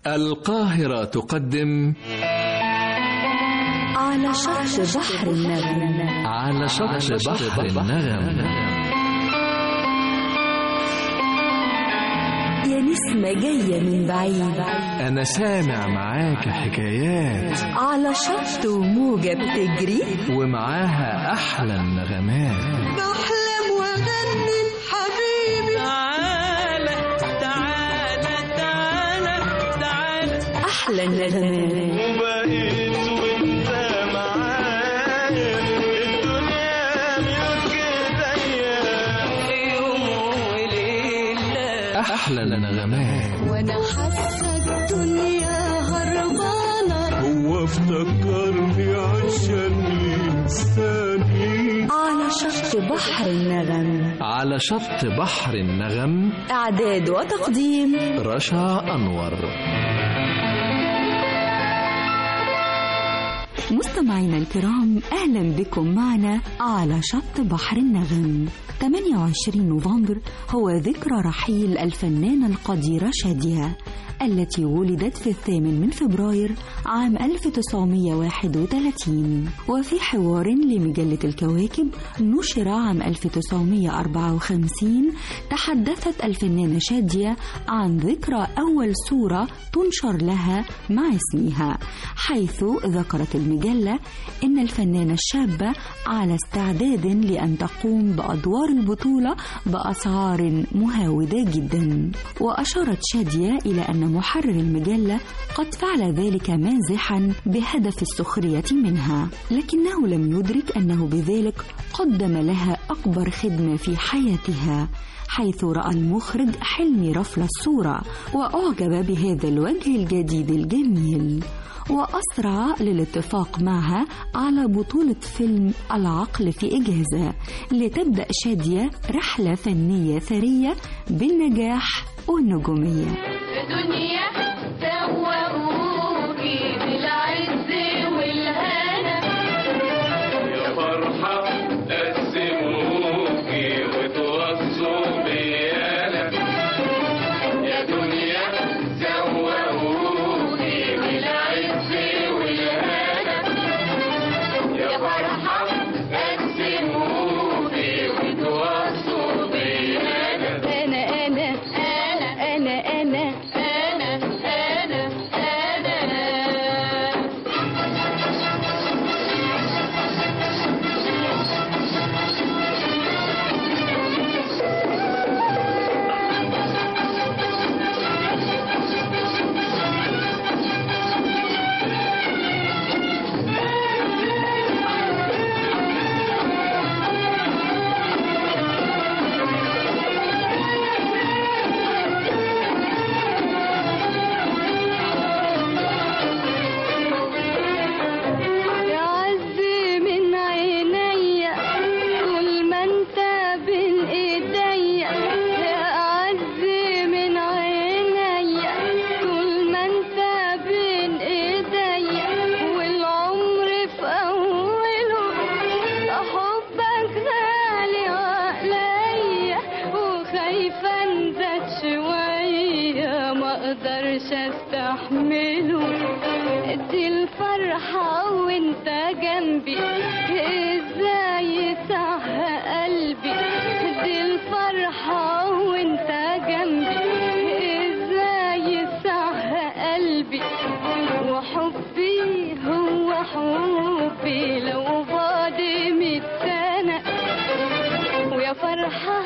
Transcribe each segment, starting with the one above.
القاهرة تقدم على شط بحر النغم على شط بحر النغم يا نسمة جاية من بعيد أنا سامع معاك حكايات على شط وموجة بتجري ومعاها أحلى النغمات بحلم واغني حبيبي تعالى تعالى تعالى تعالى أحلى النغمات وبقيت وانت معايا الدنيا ملك ايديا في يوم وليلة أحلى النغمات وأنا حاسة الدنيا هربانة هو افتكرني عشان ينساني على شط بحر النغم على شط بحر النغم إعداد وتقديم رشا أنور مستمعينا الكرام أهلا بكم معنا على شط بحر النغم 28 نوفمبر هو ذكرى رحيل الفنانة القديرة شادية التي ولدت في الثامن من فبراير عام 1931 وفي حوار لمجلة الكواكب نشر عام 1954 تحدثت الفنانة شادية عن ذكرى أول صورة تنشر لها مع اسمها حيث ذكرت المجلة إن الفنانة الشابة على استعداد لأن تقوم بأدوار البطولة بأسعار مهاودة جدا وأشارت شادية إلى أن محرر المجلة قد فعل ذلك مازحا بهدف السخرية منها لكنه لم يدرك أنه بذلك قدم لها أكبر خدمة في حياتها حيث رأى المخرج حلمي رفل الصورة وأعجب بهذا الوجه الجديد الجميل وأسرع للاتفاق معها على بطولة فيلم العقل في إجازة لتبدأ شادية رحلة فنية ثرية بالنجاح والنجومية دنيا سوقوكي بالعز والهنا يا فرحة قسموكي وتوصوا بيانا يا دنيا سوقوكي بالعز والهنا يا فرحة قسموكي وتوصوا بيانا أنا أنا أنا أنا أنا أنا أنا أنا يعز من عينيا طول ما انت بين ايديا يعز من عينيا طول ما انت بين ايديا والعمر في اوله حبك غالي عليا وخايفه انزل شويه ما اقدرش استحمله دي الفرحة وانت جنبي ازاي صح قلبي دي الفرحة وانت جنبي ازاي صح قلبي وحبي هو حبي لو بعد مية سنة ويا فرحة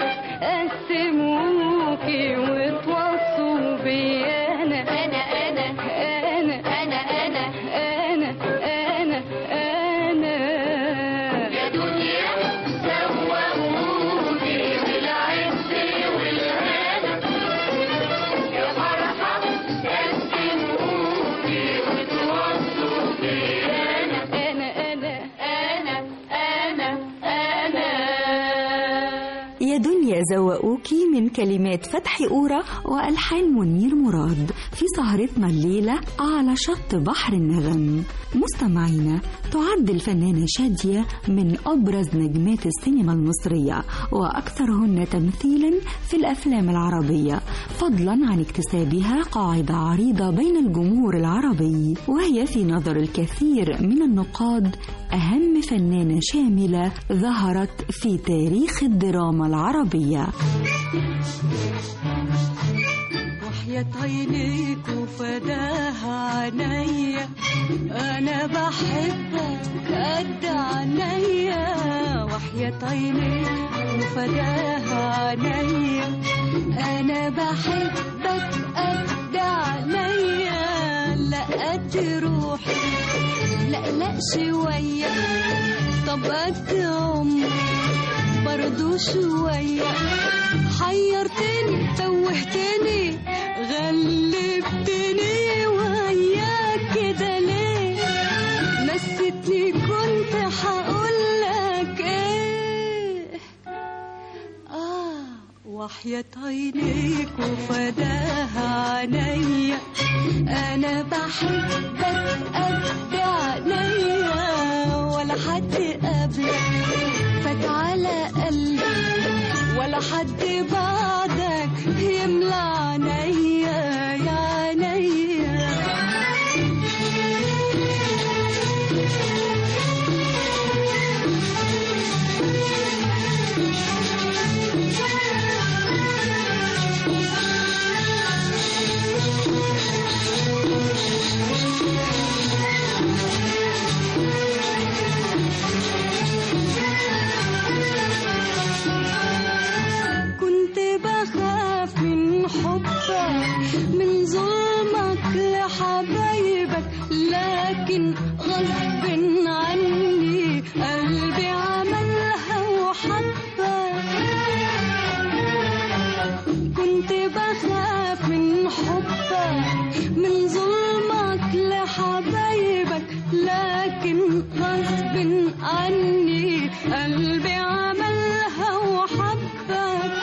قسموكي وتوصوا بي أنا أنا أنا أنا أنا أنا أنا أنا أنا يا دنيا سوقوكي بالعز والهنا يا فرحة قسموكي وتوصوا زوقوكي من كلمات فتحي أورا وألحان منير مراد في سهرتنا الليلة على شط بحر النغم مستمعينا تعد الفنانة شادية من أبرز نجمات السينما المصرية وأكثرهن تمثيلا في الأفلام العربية فضلا عن اكتسابها قاعدة عريضة بين الجمهور العربي وهي في نظر الكثير من النقاد أهم فنانة شاملة ظهرت في تاريخ الدراما العربية وحياة عينيك وفداها عينيا انا بحبك قد عينيا وحياة عينيك وفداها عينيا انا بحبك قد عينيا لا قد روحي لا لا شوية طب قد عمري برضو شوية حيرتني توهتني غلبتني وياك كده ليه نسيتني كنت هقولك ايه اه وحياة عينيك وفداها عينيا انا بحبك قد عينيا ولا حد قبلك فات على قلبي ولا حد بعدك يملى عينيا يا عينيا كنت بخاف من حبك من ظلمك لحبايبك لكن غصب عني قلبي عملها وحبك كنت بخاف من حبك من ظلمك لحبايبك لكن غصب عني قلبي عملها وحبك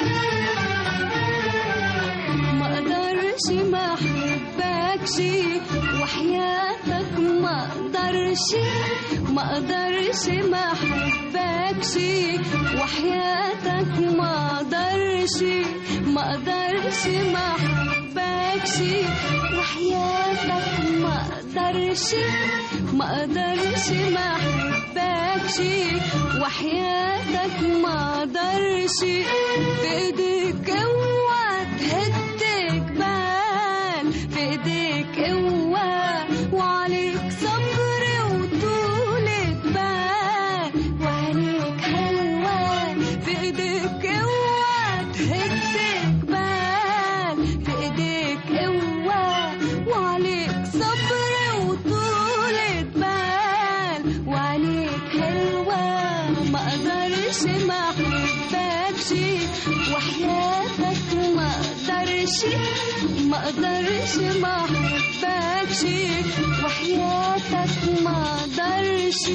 ما اقدرش ما احبكش وحياتك ما اقدرش ما اقدرش ما احبكش وحياتك ما اقدرش ما اقدرش ما احبكش وحياتك ما اقدرش ما اقدرش ما احبكش وحياتك ما اقدرش في ايديك اوعى تهد جبال في ايديك قوة وعليك صبر وطولة بال وعليك هوان في ايديك قوة تهد جبال في ايديك قوة وعليك صبر وطولة بال وعليك هوان ما اقدرش ما احبكش وحياتك ما اقدرش ما اقدرش ما احبكش وحياتك ما اقدرش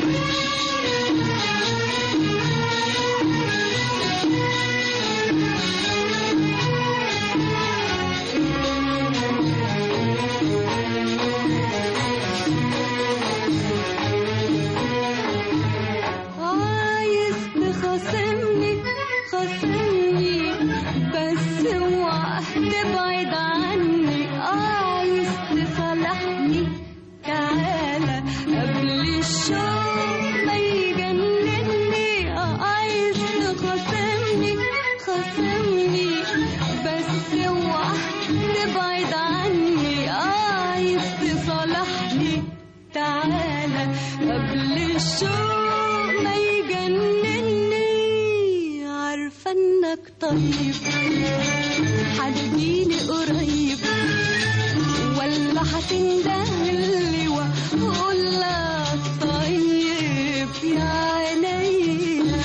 عايز تخاصمني خاصمني بس اوعى تبعد عني عايز تصالحني تعالى قبل الشوق ما يجنني عايز تخاصمني خاصمني بس اوعى تبعد عني عايز تصالحني تعالى قبل الشوق ما يجنني عارفة انك طيب هتجيلي قريب ولا هتندهلي واقول لك طيب يا عينيا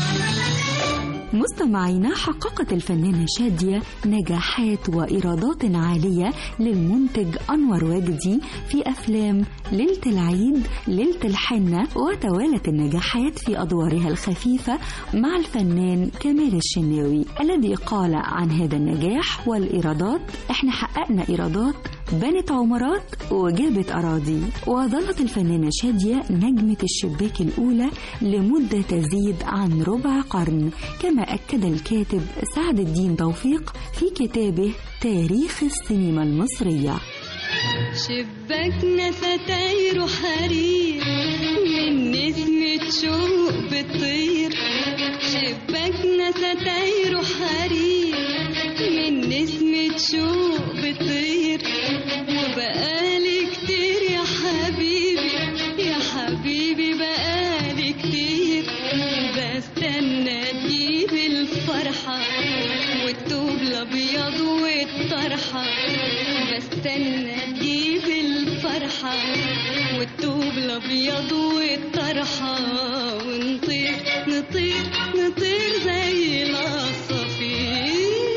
مستمعينا حققت الفنانة شادية نجاحات وإيرادات عالية للمنتج أنور وجدي في أفلام ليلة العيد ليلة الحنة وتوالت النجاحات في أدوارها الخفيفة مع الفنان كمال الشناوي الذي قال عن هذا النجاح والإيرادات احنا حققنا إيرادات بنت عمارات وجابت أراضي وظلت الفنانة شادية نجمة الشباك الأولى لمدة تزيد عن ربع قرن كما أكد الكاتب سعد الدين توفيق في كتابه تاريخ السينما المصرية شباكنا ستاير حرير من نسمة شوق بتطير شباكنا ستاير حرير من نسمة شوق بتطير وبقالي كتير يا حبيبي يا حبيبي بقالي كتير بستنى تجيب الفرحة والثوب الأبيض والطرحة بستنى تجيب الفرحة والثوب الأبيض والطرحة ونطير نطير نطير زي العصافير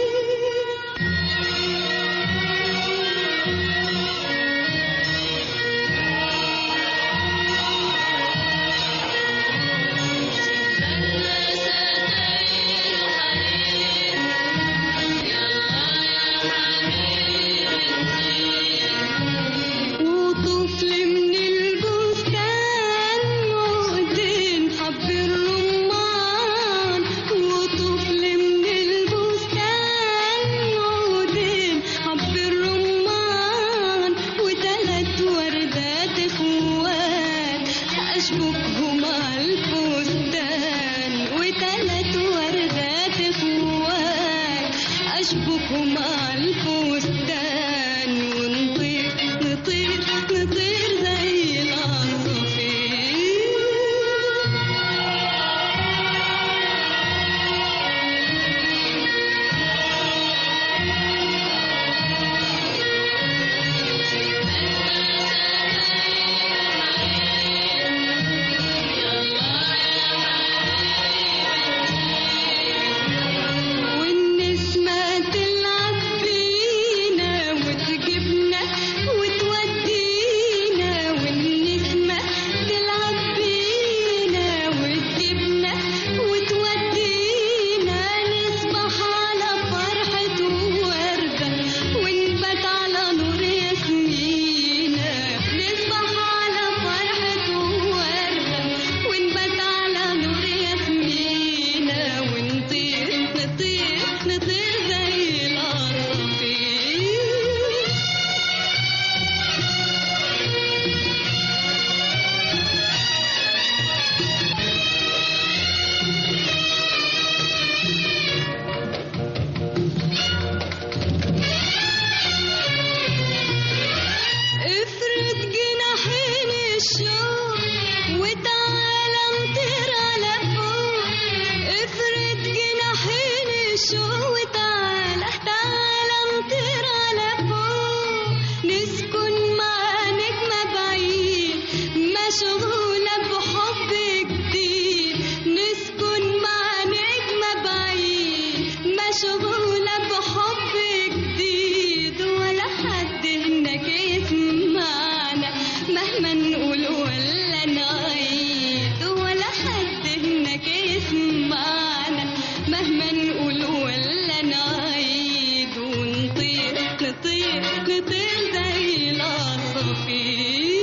وطفل من البستان عقدين حب الرمان وطفل من البستان عقدين حب الرمان وتلات وردات اخوات اشبكهم على الفستان وتلات وردات اخوات اشبكهم على الفستان ونطير نطير نطير زي العصافير والنسمة تلعب بينا وتجيبنا وتودينا والنسمة تلعب بينا وتجيبنا وتودينا نصبح على فرحة وردة ونبات على نور ياسمينة نصبح على فرحة وردة ونبات على نور ياسمينة ونطير نطير نطير زي العصافير افرد جناحين الشوق وتعالى نطير على فوق افرد جناحين الشوق وتعالى تعالى نطير على فوق نسكن مع نجمة بعيد مشغولة بحب جديد نسكن مع نجمة بعيد مشغولة بحب جديد ولا حد هناك يسمعنا مهما نقول ولا نعيد ولا حد هناك يسمعنا مهما نقول ولا نعيد ونطير نطير نطير زي العصافير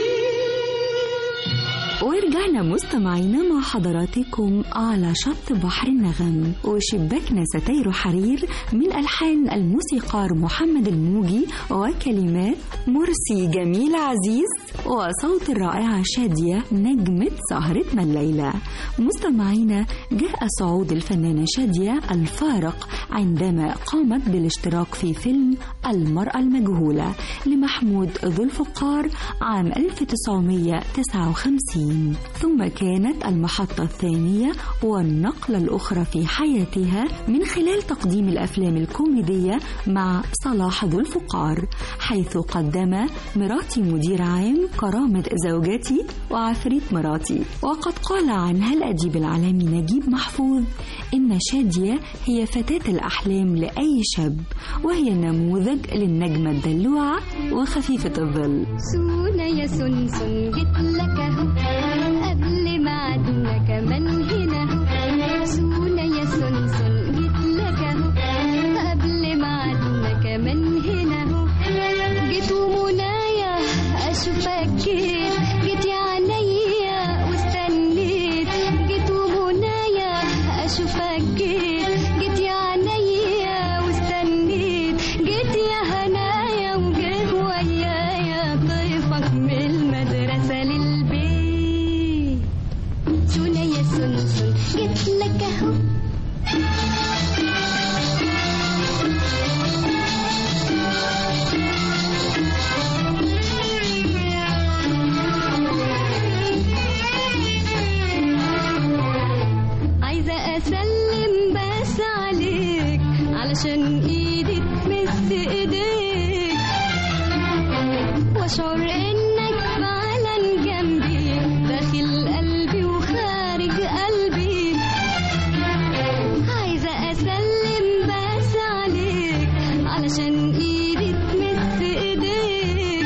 ورجعنا مستمعينا مع حضراتكم على شط بحر النغم وشباكنا ستير حرير من ألحان الموسيقار محمد الموجي وكلمات مرسي جميل عزيز وصوت الرائعة شادية نجمة سهرتنا الليلة مستمعينا جاء صعود الفنانة شادية الفارق عندما قامت بالاشتراك في فيلم المرأة المجهولة لمحمود ذو الفقار عام 1959 ثم كانت المحطة الثانية والنقلة الأخرى في حياتها من خلال تقديم الأفلام الكوميدية مع صلاح ذو الفقار حيث قدم مراتي مدير عام كرامة زوجتي وعفريت مراتي وقد قال عنها الأديب العالمي نجيب محفوظ إن شادية هي فتاة الأحلام لأي شاب وهي نموذج للنجمة الدلوعة وخفيفة الظل سونا يا سنسن جيت لك اهو قبل ميعادنا كمان هنا اهو سونا يا سنسن جيت لك اهو قبل ميعادنا كمان هنا اهو جيت ومنايا اشوفك جيت جيت يا عينيا واستنيت جيت ومنايا اشوفك جيت جيت يا عينيا واستنيت جيت يا هنايا وجيت ويايا ضيفك من المدرسة للبيت سونا يا سنسن جيت لك اهو عايزة أسلم بس عليك علشان إيدي تمس إيديك وأشعر إنك فعلا جنبي داخل قلبي وخارج قلبي عايزة أسلم بس عليك علشان إيدي تمس إيديك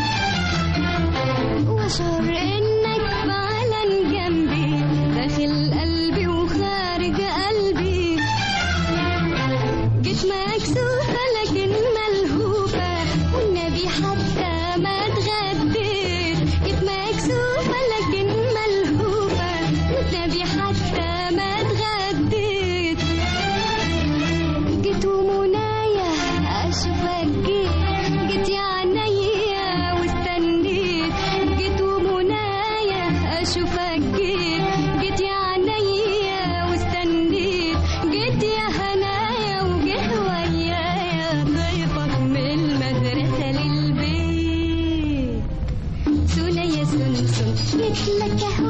وأشعر إنك فعلا جنبي داخل قلبي وخارج قلبي جيت مكسوفة لكن ملهوفة والنبي حتى ما اتغديت جيت مكسوفة لكن ملهوفة والنبي حتى ما اتغديت جيت ومنايا اشوفك جيت جيت يا عينيا واستنيت جيت ومنايا اشوفك جيت جيت يا عينيا واستنيت جيت يا هنايا وجيت ويايا ضيفك من المدرسة للبيت سونا يا سنسن جيت لك اهو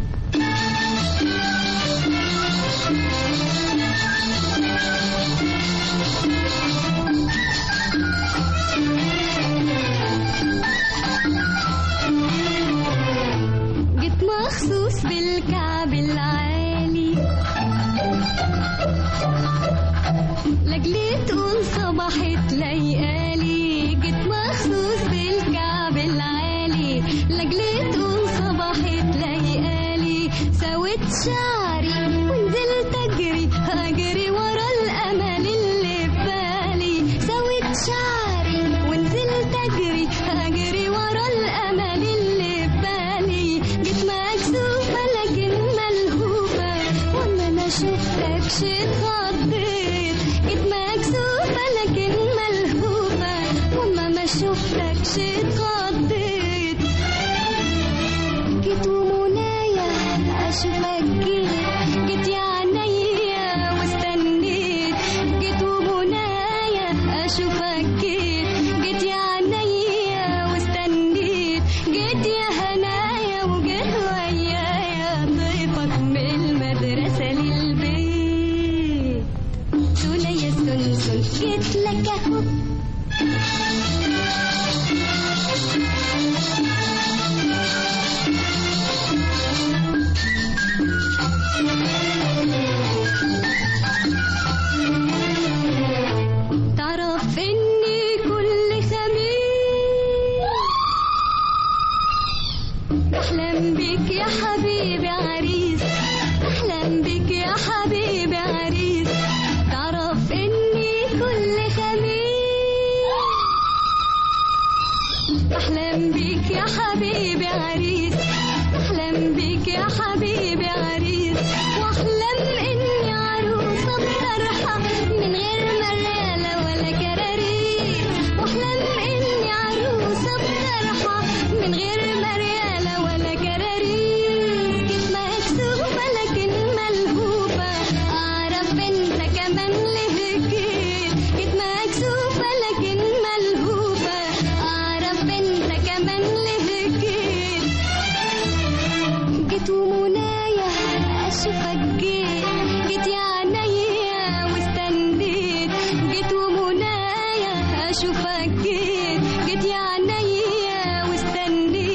جيت مخصوص بالكعب العالي لاجلي تقول صباحت ليالي جيت مخصوص بالكعب العالي لاجلي تقول صباحت ليالي سويت شعري ونزلت اجري اجري ورا الامل اللي في بالي سويت شعري ونزلت اجري اجري ورا الامل اللي في بالي جيت مكسوفه لكن ملهوفه وانا ما شفتكش اتخضيت جيت مكسوفه لكن ملهوفه وانا ما شفتكش اتخضيت جيت ومنايا اشوفك جيت جيت يا عينيا واستنيت جيت ومنايا اشوفك جيت جيت يا عينيا واستنيت جيت يا هنايا وجيت ويايا ضيفك من المدرسة للبيت سونا يا سنسن جيت لك اهو تعرف اني كل خميس بحلم بيك يا حبيبي عريس بحلم بيك يا حبيبي عريس تعرف اني كل خميس بحلم بيك يا حبيبي عريس بحلم بيك يا حبيبي عريس واحلم اني عروسه بطرحه من غير مرياله ولا كراريس واحلم اني عروسه بطرحه من غير مرياله ولا كراريس جيت مكسوفه لكن ملهوفه اعرف انت كمان ليه جيت جيت مكسوفه لكن ملهوفه اعرف انت كمان ليه جيت جيت ومنايا اشوفك جيت جيت يا عينيا واستنيت جيت ومنايا اشوفك جيت جيت يا عينيا واستنيت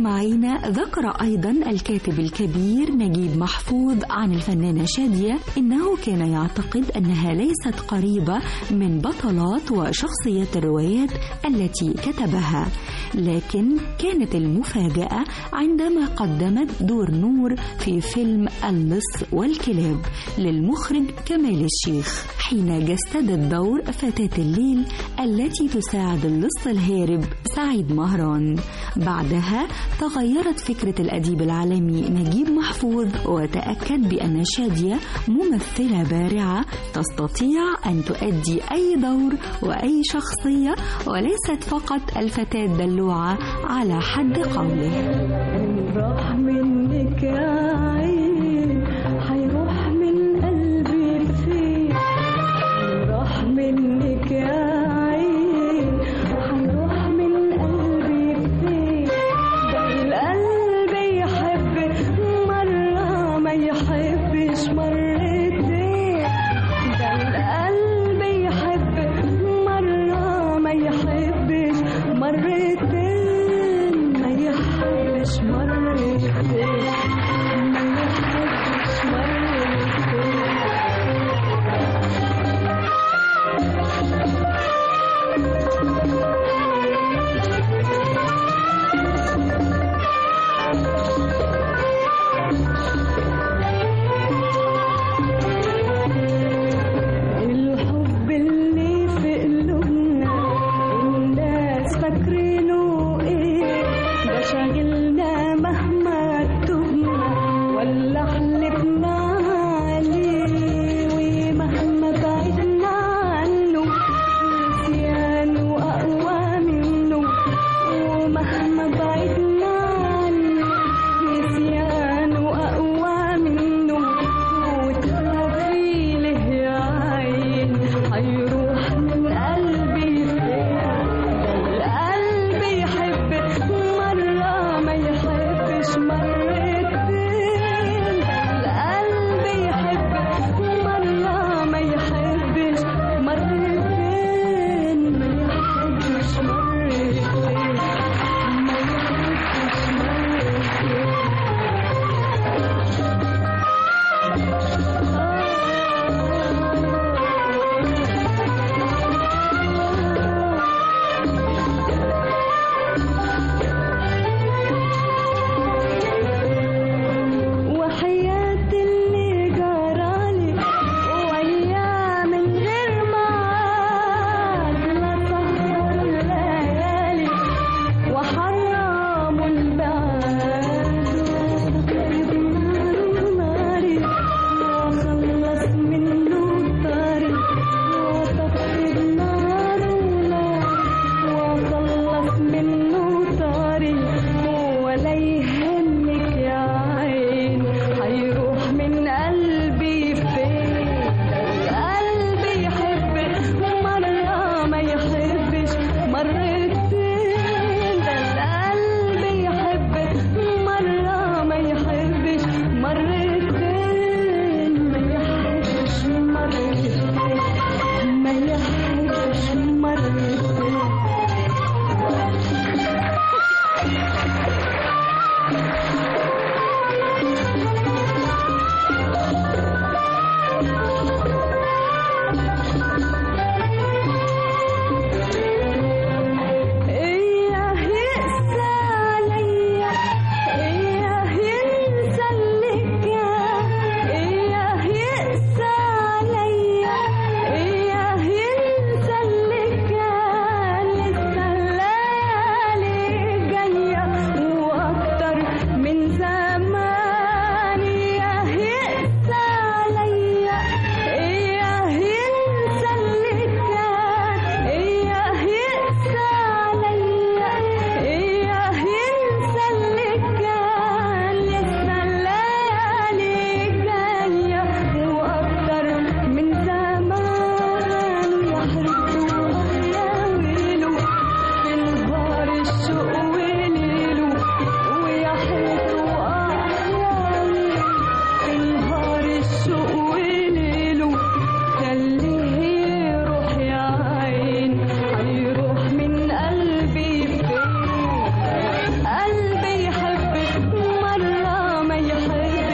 مستمعينا ذكر أيضا الكاتب الكبير نجيب محفوظ عن الفنانة شادية إنه كان يعتقد أنها ليست قريبة من بطلات وشخصيات الروايات التي كتبها لكن كانت المفاجأة عندما قدمت دور نور في فيلم اللص والكلاب للمخرج كمال الشيخ حين جسدت دور فتاة الليل التي تساعد اللص الهارب سعيد مهران بعدها تغيرت فكرة الأديب العالمي نجيب محفوظ وتأكد بأن شادية ممثلة بارعة تستطيع أن تؤدي أي دور وأي شخصية وليست فقط الفتاة الدلوعة على حد قوله راح منك يا عين حيروح من قلبي لفين راح منك يا عين حيروح من قلبي لفين ده القلب يحب مرة ما يحبش مرتين ده القلب يحب مرة ما يحبش مرتين ما يحبش مرتين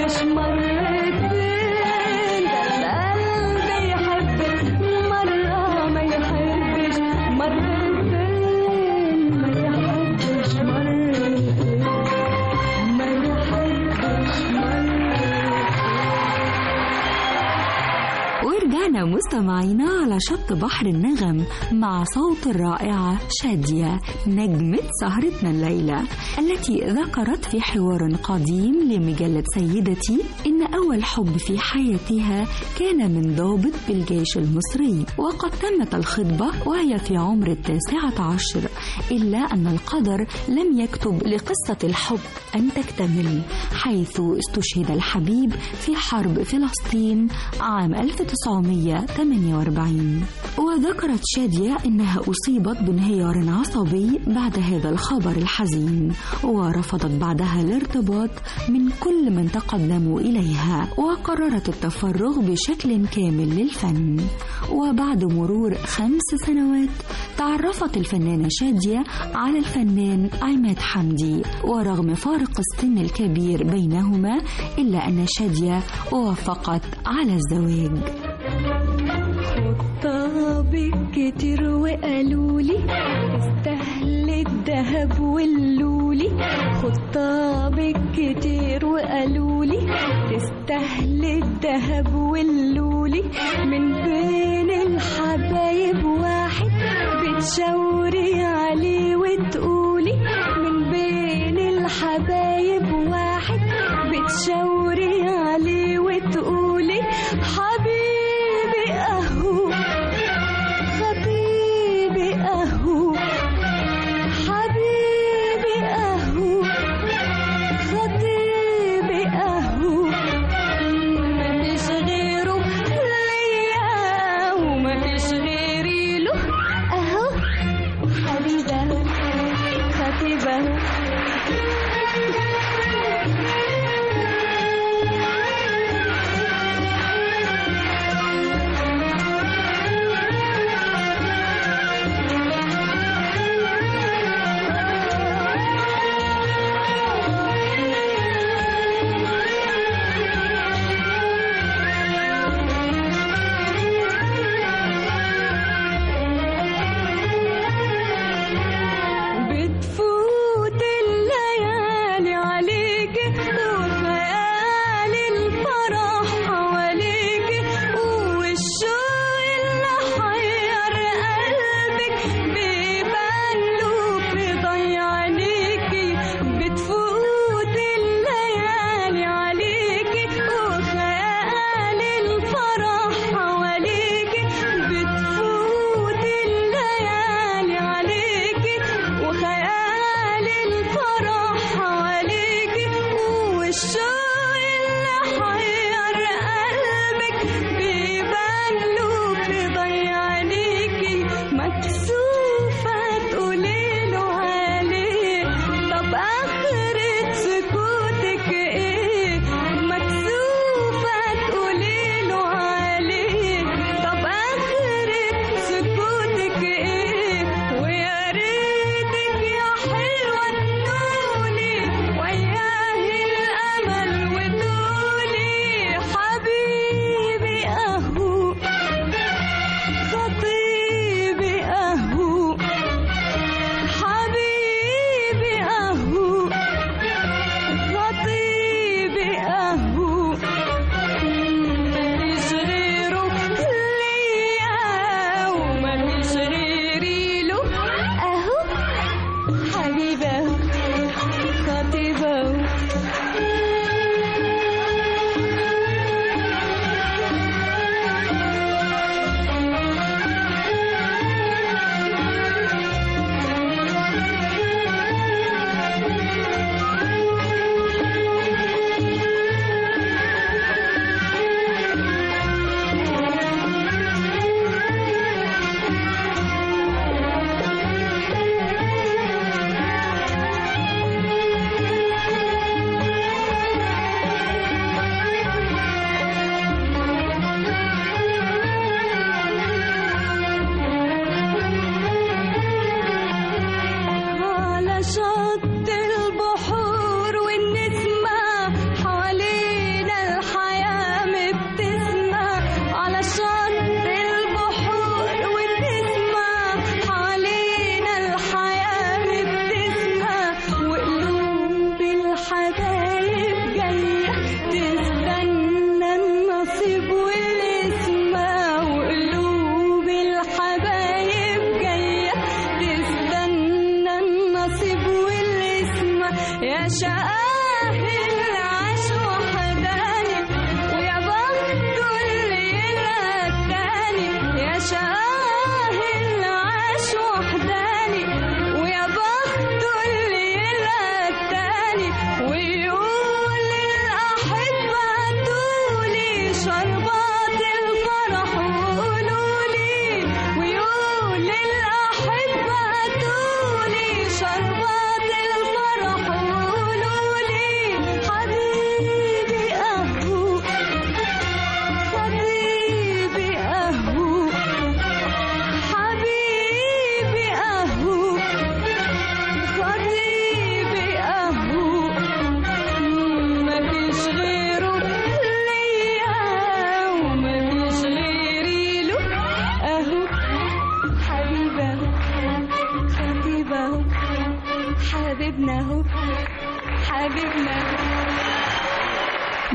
يحبش مرتين ده القلب يحب مرة ما يحبش مرتين ما يحبش مرتين ما يحبش مرتين ورجعنا مستمعينا على شط بحر النغم مع صوت الرائعة شادية نجمة سهرتنا الليلة التي ذكرت في حوار قديم لمجلة سيدتي إن أول حب في حياتها كان من ضابط بالجيش المصري وقد تمت الخطبة وهي في عمر التاسعة عشر إلا أن القدر لم يكتب لقصة الحب أن تكتمل حيث استشهد الحبيب في حرب فلسطين عام 1948 وذكرت شادية أنها أصيبت بانهيار عصبي بعد هذا الخبر الحزين ورفضت بعدها الارتباط من كل من تقدموا إليها وقررت التفرغ بشكل كامل للفن وبعد مرور خمس سنوات تعرفت الفنانة شادية على الفنان عماد حمدي ورغم فارق السن الكبير بينهما إلا أن شادية وافقت على الزواج خطابك كتير وقالولي استهل الذهب واللولي خطابك كتير وقالولي تستهل الذهب واللولي من بين الحبايب واحد بتشاوري عليه وتقولي من بين الحبايب واحد بتشاوري عليه وتقولي حبيبي اهو خطيبي اهو حبيبي اهو خطيبي اهو مفيش غيره ليا ومفيش غيري له اهو حبيبه خطيبه بتفوت الليالي عليك وخيال الفرح حواليك والشوق اللي حير قلبك بيبان له في ضيع عينيكي بتفوت الليالي عليك وخيال الفرح حواليك بتفوت الليالي عليك وخيال الفرح حواليك والشوق اللي حير قلبك بيبان له في ضيع عينيكي مكسوفة تقولي له عليه طب آخرة سكوتك إيه مكسوفة تقولي له عليه طب آخرة سكوتك إيه ويا ريتك يا حلوة تقولي وياه الأمل وتقولي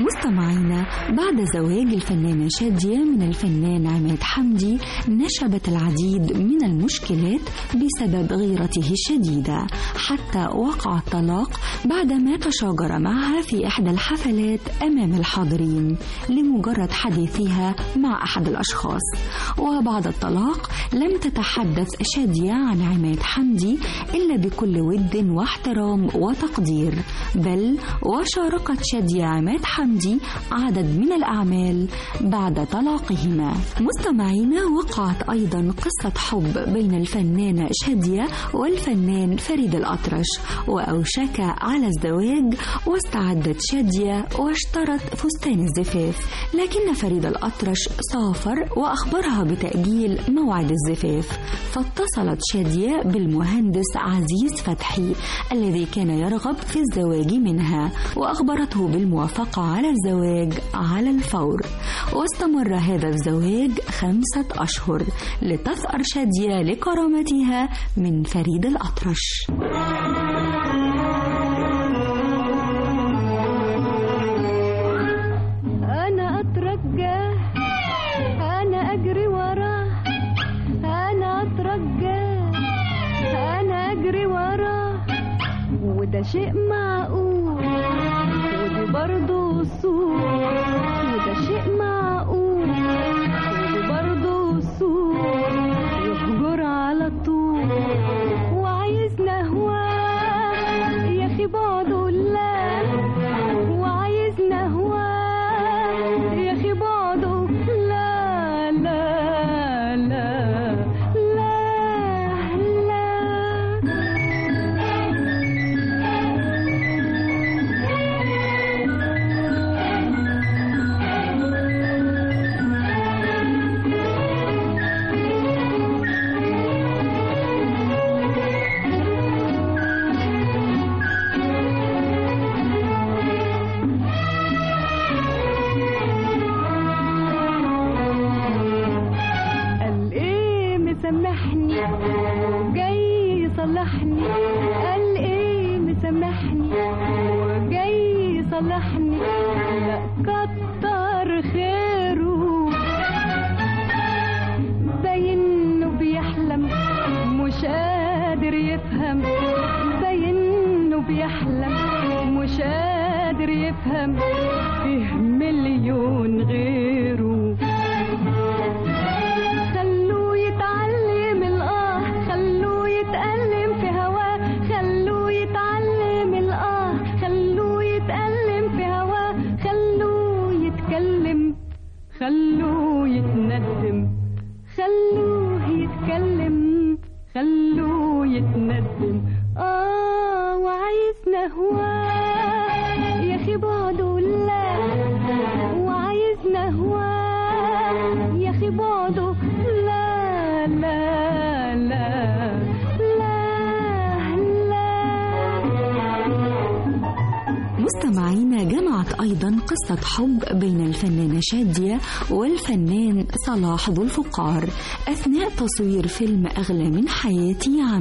مستمعينا بعد زواج الفنانة شادية من الفنان عماد حمدي نشبت العديد من المشكلات بسبب غيرته الشديدة حتى وقع الطلاق بعدما تشاجر معها في إحدى الحفلات أمام الحاضرين لمجرد حديثها مع أحد الأشخاص وبعد الطلاق لم تتحدث شادية عن عماد حمدي إلا بكل ود واحترام وتقدير بل وشاركت شادية عماد حمدي عدد من الأعمال بعد طلاقهما مستمعينا وقعت أيضا قصة حب بين الفنانة شادية والفنان فريد الأطرش وأوشك على الزواج واستعدت شادية واشترت فستان الزفاف لكن فريد الأطرش سافر وأخبرها بتأجيل موعد الزفاف فاتصلت شادية بالمهندس عزيز فتحي الذي كان يرغب في الزواج منها وأخبرته بالموافقة على الزواج على الفور واستمر هذا الزواج خمسة أشهر لتثأر شادية لكرامتها من فريد الأطرش أنا أترجاه أنا أجري وراه أنا أترجاه أنا أجري وراه وده شيء معقول ودي برضه أصول وده شيء معقول ودي برضه أصول يهجر على طول وعايزنا هواه يا أخي بعده لا وعايزنا هواه يا أخي بعده لا لا لا لا قال ايه مسامحني وجاي يصلحني قال ايه مسامحني وجاي يصلحني لا كتر خيره باين انه بيحلم مش قادر يفهم باين انه بيحلم مش قادر يفهم فيه مليون غيره خلوه يتعلم الآه خلوه يتألم في هواه خلوه يتعلم الآه خلوه يتألم في هواه خلوه يتكلم خلوه يتندم خلوه يتكلم خلوه يتندم آه وعايزنا هواه يا أخي بعده لا وعايزنا هواه يا أخي بعده لا لا لا لا لا مستمعينا جمعت أيضا قصة حب بين الفنانة شادية والفنان صلاح ذو الفقار أثناء تصوير فيلم أغلى من حياتي عام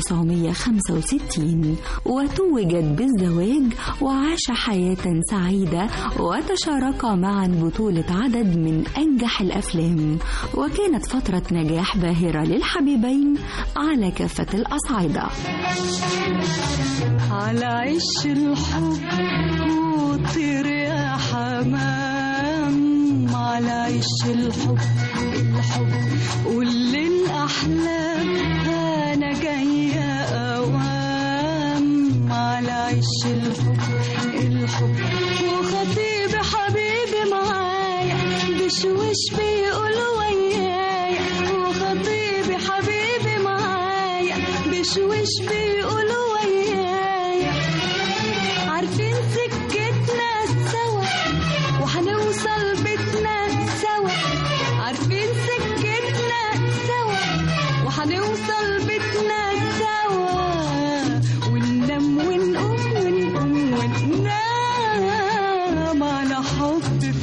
1965 وتوجت بالزواج وعاش حياة سعيدة وتشاركا معا بطولة عدد من أنجح الأفلام وكانت فترة نجاح باهرة للحبيبين على كافة الأصعدة على عش الحب وطير يا حمام على عش الحب الحب قول للأحلام أنا جاية أوام على عش الحب الحب وخطيبي حبيبي معايا بشوش بيقول ويايا وخطيبي حبيبي معايا بشوش بيقول ويايا عارفين سكتنا سوا وهنوصل بيتنا سوا عارفين سكتنا سوا وهنوصل بيتنا سوا وننام ونقوم ونقوم وننام على حب في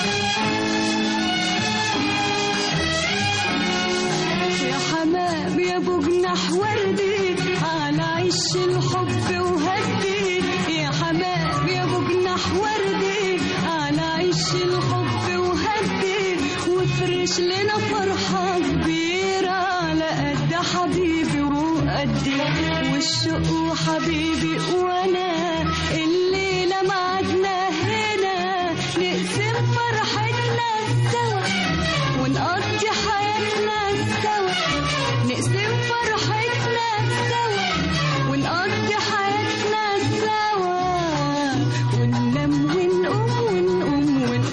يا حمام يا ابو جناح وردي على عش الحب وهدي يا حمام يا ابو جناح وردي على عش الحب وهدي وافرش لنا فرحة كبيرة على قد حبيبي وقدي والشوق وحبيبي وانا الليلة معدنا هنا نقسم فرحتنا سوا ونقضي حياتنا سوا نقسم فرحتنا سوا ونقضي حياتنا سوا وننام ونقوم ونقوم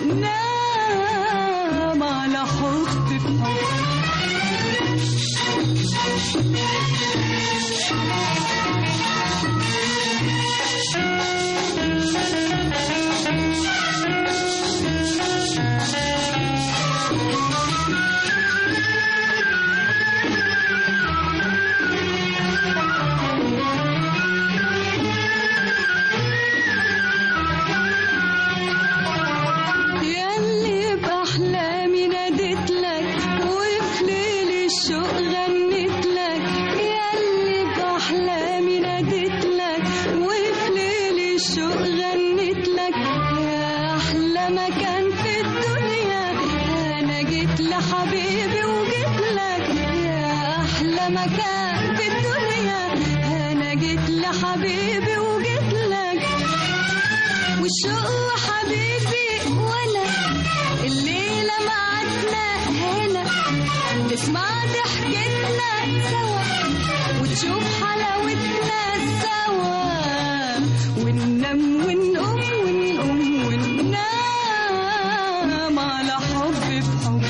وننام على حب في حب ياللي بأحلامي ناديت لك وفي ليل الشوق غنيت لك ياللي بأحلامي ناديت لك وفي ليل الشوق غنيت لك يا أحلى مكان في الدنيا أنا جيت لحبيبي وجيت لك يا أحلى مكان في الدنيا أنا جيت لحبيبي وجيت لك والشوق حبيبي وانا الليلة معدنا هنا نسمع ضحكتنا سوا وتشوف حلاوتنا سوا وننام ونقوم ونقوم وننام على حب بحب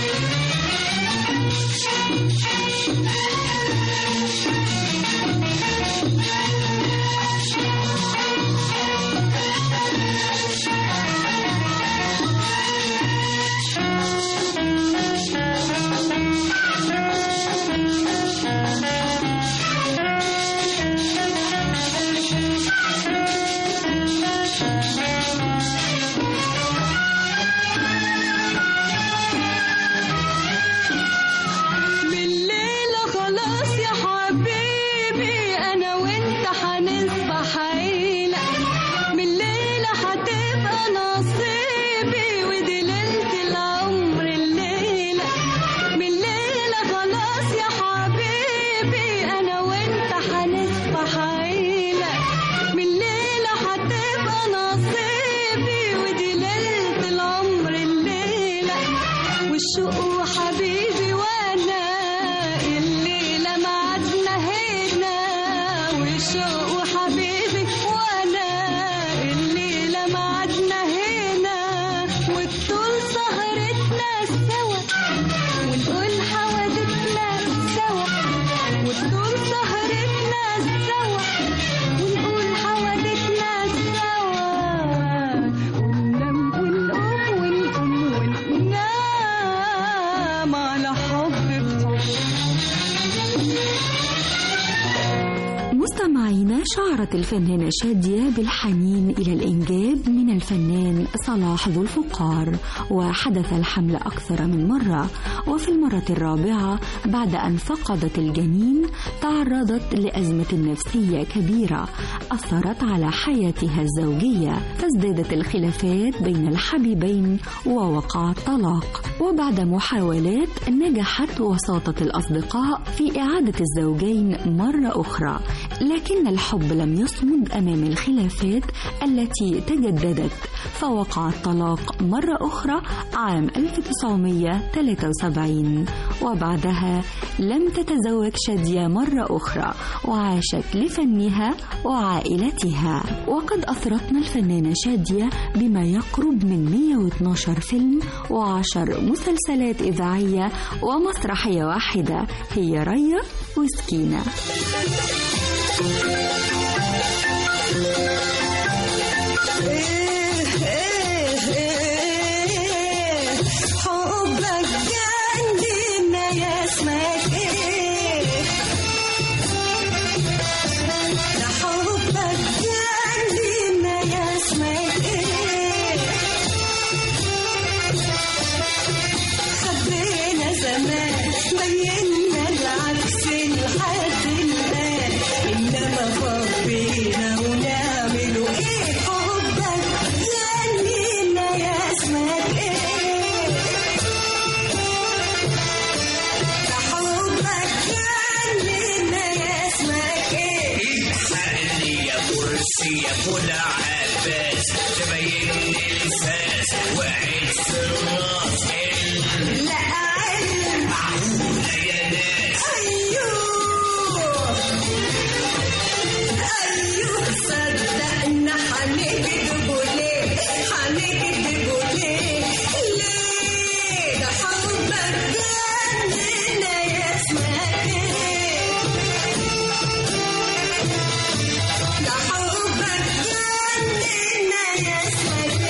بالليلة خلاص يا حبيبي أنا وأنت هنصبح عيلة بالليلة هتبقى نصيبي ودي ليلة العمر الليلة بالليلة خلاص يا حبيبي أنا وأنت هنصبح عيلة بالليلة هتبقى نصيبي ودي ليلة العمر الليلة والشوق وحبيبي وانا الليلة معدنا هنا والشوق وحبيبي وانا الليلة معدنا هنا والطول سهرتنا سوا ونقول حوادثنا سوا والطول سهرتنا سوا ونقول حوادثنا سوا وننام ونقوم ونقوم وننام على حب بحب مستمعينا شعرت الفنانة شادية بالحنين إلى الإنجاب من الفنان صلاح ذو الفقار وحدث الحمل أكثر من مرة وفي المرة الرابعة بعد أن فقدت الجنين تعرضت لأزمة نفسية كبيرة أثرت على حياتها الزوجية فازدادت الخلافات بين الحبيبين ووقع الطلاق وبعد محاولات نجحت وساطة الأصدقاء في إعادة الزوجين مرة أخرى لكن الحب لم يصمد أمام الخلافات التي تجددت فوقع الطلاق مرة أخرى عام 1973 وبعدها لم تتزوج شادية مرة أخرى وعاشت لفنها وعائلتها وقد أثرتنا الفنانة شادية بما يقرب من 112 فيلم وعشر مسلسلات إذاعية ومسرحية واحدة هي ريا وسكينة حبك جننا يا اسمك ايه ده حبك جننا يا اسمك ايه بينا العكس لحد الآن إنما فضينا ونعمله إيه حبك غنينا يا اسمك إيه حبك غنينا يا اسمك إيه الحقني يا مرسي يا ابو العباس تبين الفاس وعيد في الراس لا علم معقولة يا ناس أيوه أيوه صدقنا هنكدبوا ليه هنكدبوا ليه ليه ده حبك جننا يا اسمك إيه ده حبك جننا يا اسمك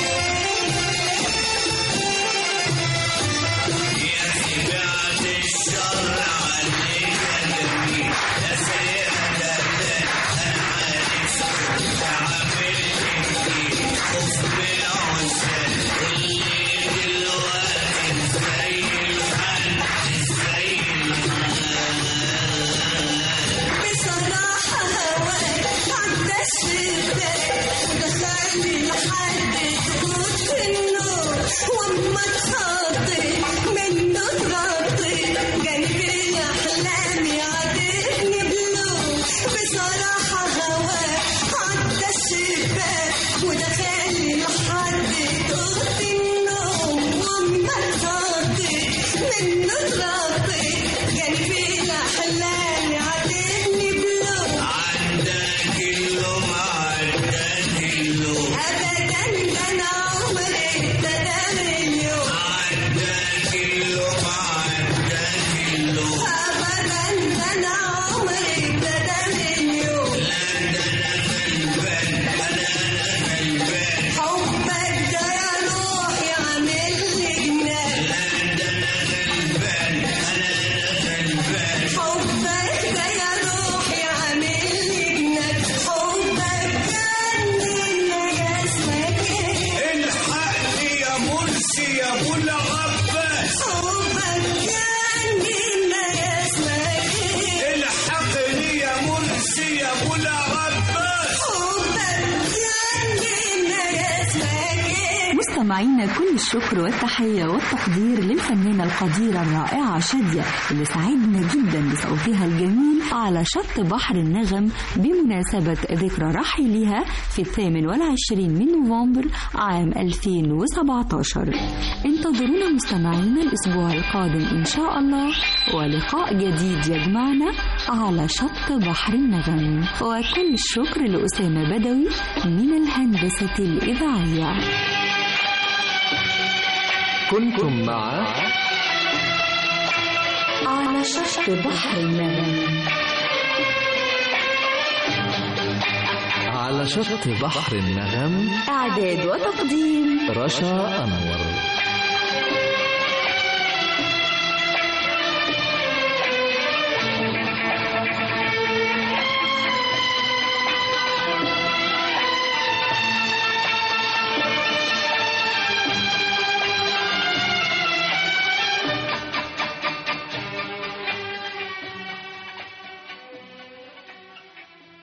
إيه يا أخي بعد الشر عليك أدري لا سريع لا لا أنا عارف تعامل إني خوف بالعسل واللي دلوقتي زي الحال زي بصراحة هواك عدى الشباك ودخلني لحد تفوت النور واما اتخضيت منه اتغطيت جنبي احلامي عدتني بلون بصراحة هواك عدى الشباك ودخلني لحد تفوت النوم واما اتخضيت منه اتغطيت جنبي احلامي عدتني بلون عندك اللوم عندك اللوم أبدا ده أنا عمري ابتدى من يوم عندك اللوم عندك اللوم أبدا ده أنا عمري ابتدى من يوم حبك ده يا روحي عامل لي جنان حبك ده يا روحي عامل لي جنان حبك جننا يا اسمك ايه الحقني يا مرسي يا ابو العباس حبك جننا يا اسمك ايه الحقني يا مرسي يا ابو العباس حبك جننا يا اسمك ايه مستمعينا كل الشكر والتحية والتقدير للفنانة القديرة الرائعة شادية اللي سعدنا جدا بصوتها الجميل على شط بحر النغم بمناسبة ذكرى رحيلها في الثامن والعشرين من نوفمبر عام 2017 انتظرونا مستمعينا الأسبوع القادم إن شاء الله ولقاء جديد يجمعنا على شط بحر النغم وكل الشكر لأسامة بدوي من الهندسة الإذاعية كنتم مع على شط بحر النغم على شط بحر النغم إعداد وتقديم رشا أنور